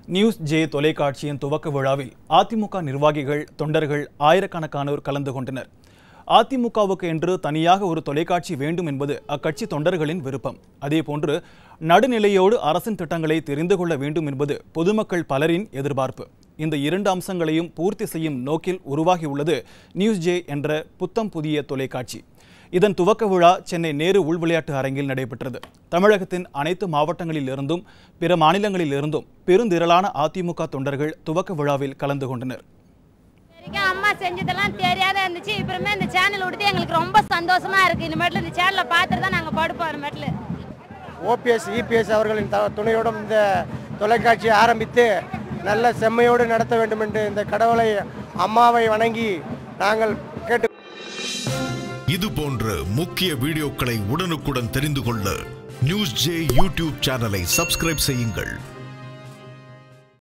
news J தொலைக்காட்சியின் துவக்க விழாவில் அதிமுக நிர்வாகிகள் தொண்டர்கள் ஆயிரக்கணக்கானோர் கலந்து கொண்டனர் அதிமுகவுக்கு என்று தனியாக ஒரு தொலைக்காட்சி வேண்டும் என்பது அக்கட்சி தொண்டர்களின் விருப்பம் அதேபோன்று நடுநிலையோடு அரசின் திட்டங்களை தெரிந்து கொள்ள வேண்டும் என்பது பொதுமக்கள் பலரின் எதிர்பார்ப்பு இந்த இரண்டு அம்சங்களையும் பூர்த்தி செய்யும் நோக்கில் உருவாகியுள்ளது நியூஸ் ஜே என்ற புத்தம் புதிய தொலைக்காட்சி இதன் துவக்க விழா சென்னை நேரு உள் விளையாட்டு அரங்கில் நடைபெற்றது தமிழகத்தின் அனைத்து மாவட்டங்களில் இருந்தும் பிற மாநிலங்களில் இருந்தும் பெருந்திரளான அதிமுக தொண்டர்கள் துவக்க விழாவில் கலந்து கொண்டனர் வரைக்கும் அம்மா செஞ்சதெல்லாம் தெரியாத இருந்துச்சு இப்பறமே இந்த சேனல் விடுத்து எங்களுக்கு ரொம்ப சந்தோஷமா இருக்கு இனிமேட்டில் இந்த சேனலை பார்த்துட்டு தான் நாங்கள் படுப்போம் இனிமேட்டில் ஓபிஎஸ் இபிஎஸ் அவர்களின் த துணையோடும் இந்த தொலைக்காட்சியை ஆரம்பித்து நல்ல செம்மையோடு நடத்த வேண்டும் என்று இந்த கடவுளை அம்மாவை வணங்கி நாங்கள் கேட்டு இது போன்ற முக்கிய வீடியோக்களை உடனுக்குடன் தெரிந்து கொள்ள நியூஸ் ஜே யூடியூப் சேனலை சப்ஸ்கிரைப் செய்யுங்கள்